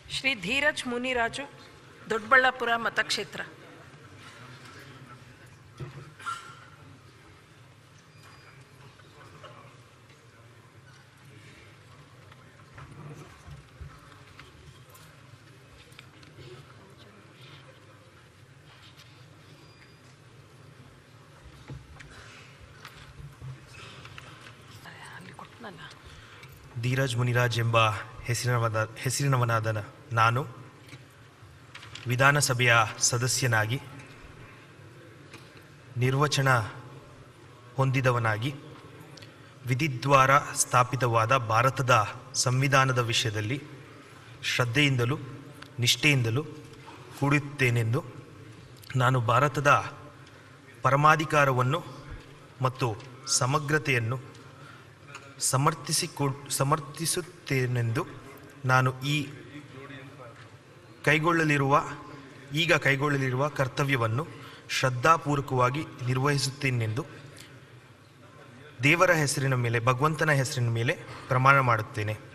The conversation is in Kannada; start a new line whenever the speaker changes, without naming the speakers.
ಶ್ರೀ ಧೀರಜ್ ಮುನಿರಾಜು ದೊಡ್ಡಬಳ್ಳಾಪುರ ಮತಕ್ಷೇತ್ರ ಅಲ್ಲಿ ಕೊಟ್ಟನಲ್ಲ
ಧೀರಜ್ ಮುನಿರಾಜ್ ಎಂಬ ಹೆಸರಿನವದ ಹೆಸರಿನವನಾದ ನಾನು ವಿಧಾನಸಭೆಯ ಸದಸ್ಯನಾಗಿ ನಿರ್ವಚನ ಹೊಂದಿದವನಾಗಿ ವಿಧಿದ್ವಾರ ಸ್ಥಾಪಿತವಾದ ಭಾರತದ ಸಂವಿಧಾನದ ವಿಷಯದಲ್ಲಿ ಶ್ರದ್ಧೆಯಿಂದಲೂ ನಿಷ್ಠೆಯಿಂದಲೂ ಕೂಡುತ್ತೇನೆಂದು ನಾನು ಭಾರತದ ಪರಮಾಧಿಕಾರವನ್ನು ಮತ್ತು ಸಮಗ್ರತೆಯನ್ನು ಸಮರ್ಥಿಸಿಕೊ ಸಮರ್ಥಿಸುತ್ತೇನೆಂದು ನಾನು ಈ ಕೈಗೊಳ್ಳಲಿರುವ ಈಗ ಕೈಗೊಳ್ಳಲಿರುವ ಕರ್ತವ್ಯವನ್ನು ಶ್ರದ್ಧಾಪೂರ್ವಕವಾಗಿ ನಿರ್ವಹಿಸುತ್ತೇನೆಂದು ದೇವರ ಹೆಸರಿನ ಮೇಲೆ ಭಗವಂತನ ಹೆಸರಿನ ಮೇಲೆ ಪ್ರಮಾಣ ಮಾಡುತ್ತೇನೆ